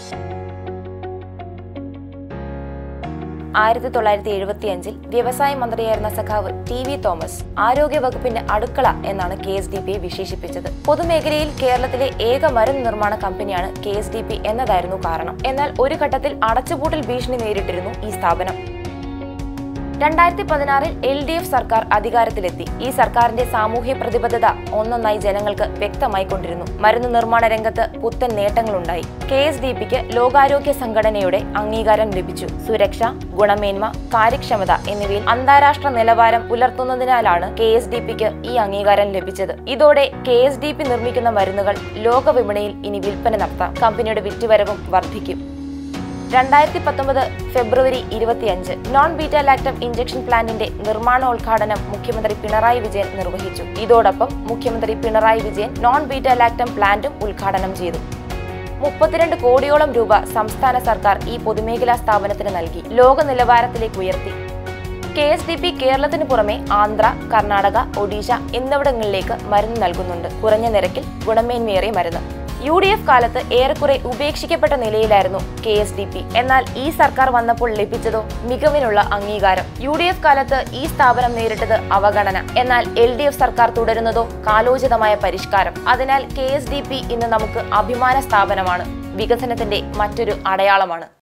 ആയിരത്തി തൊള്ളായിരത്തി എഴുപത്തി അഞ്ചിൽ വ്യവസായ മന്ത്രിയായിരുന്ന സഖാവ് ടി വി തോമസ് ആരോഗ്യ വകുപ്പിന്റെ അടുക്കള എന്നാണ് കെ എസ് ഡി പിയെ വിശേഷിപ്പിച്ചത് പൊതുമേഖലയിൽ കേരളത്തിലെ ഏക മരുന്ന് നിർമ്മാണ കമ്പനിയാണ് കെ എസ് ഡി പി എന്നതായിരുന്നു കാരണം എന്നാൽ ഒരു ഘട്ടത്തിൽ അടച്ചുപൂട്ടൽ ഭീഷണി നേരിട്ടിരുന്നു ഈ സ്ഥാപനം രണ്ടായിരത്തി പതിനാറിൽ എൽ ഡി എഫ് സർക്കാർ അധികാരത്തിലെത്തി ഈ സർക്കാരിന്റെ സാമൂഹ്യ പ്രതിബദ്ധത ഒന്നൊന്നായി ജനങ്ങൾക്ക് വ്യക്തമായി കൊണ്ടിരുന്നു മരുന്ന് നിർമ്മാണ രംഗത്ത് പുത്തൻ നേട്ടങ്ങളുണ്ടായി കെ എസ് ഡി പിക്ക് ലോകാരോഗ്യ സംഘടനയുടെ അംഗീകാരം ലഭിച്ചു സുരക്ഷ ഗുണമേന്മ കാര്യക്ഷമത എന്നിവയിൽ അന്താരാഷ്ട്ര നിലവാരം പുലർത്തുന്നതിനാലാണ് കെ എസ് ഡി പിക്ക് ഈ അംഗീകാരം ലഭിച്ചത് ഇതോടെ കെ എസ് ഡി പി നിർമ്മിക്കുന്ന മരുന്നുകൾ ലോകവിപണിയിൽ ഇനി വിൽപ്പന നടത്താം കമ്പനിയുടെ വിറ്റുവരവും വർദ്ധിക്കും രണ്ടായിരത്തി പത്തൊമ്പത് ഫെബ്രുവരി ഇരുപത്തിയഞ്ച് നോൺ ബീറ്റ ലാക്ടം ഇഞ്ചക്ഷൻ പ്ലാന്റിന്റെ നിർമ്മാണോദ്ഘാടനം മുഖ്യമന്ത്രി പിണറായി വിജയൻ നിർവഹിച്ചു ഇതോടൊപ്പം മുഖ്യമന്ത്രി Pinarayi Vijayan non beta lactam പ്ലാന്റും ഉദ്ഘാടനം ചെയ്തു മുപ്പത്തിരണ്ട് കോടിയോളം രൂപ സംസ്ഥാന സർക്കാർ ഈ പൊതുമേഖലാ സ്ഥാപനത്തിന് നൽകി ലോക നിലവാരത്തിലേക്ക് ഉയർത്തി കെ എസ് ഡി പി കേരളത്തിന് പുറമെ ആന്ധ്ര കർണാടക ഒഡീഷ എന്നിവിടങ്ങളിലേക്ക് മരുന്ന് നൽകുന്നുണ്ട് കുറഞ്ഞ നിരക്കിൽ ഗുണമേന്മയേറിയ മരുന്ന് യു ഡി എഫ് കാലത്ത് ഏറെക്കുറെ ഉപേക്ഷിക്കപ്പെട്ട നിലയിലായിരുന്നു കെ എസ് ഡി പി എന്നാൽ ഈ സർക്കാർ വന്നപ്പോൾ ലഭിച്ചതോ മികവിനുള്ള അംഗീകാരം യു ഡി എഫ് കാലത്ത് ഈ സ്ഥാപനം നേരിട്ടത് അവഗണന എന്നാൽ എൽ ഡി എഫ് സർക്കാർ തുടരുന്നതോ കാലോചിതമായ പരിഷ്കാരം അതിനാൽ കെ എസ് ഡി പി ഇന്ന് നമുക്ക് അഭിമാന സ്ഥാപനമാണ് വികസനത്തിന്റെ മറ്റൊരു അടയാളമാണ്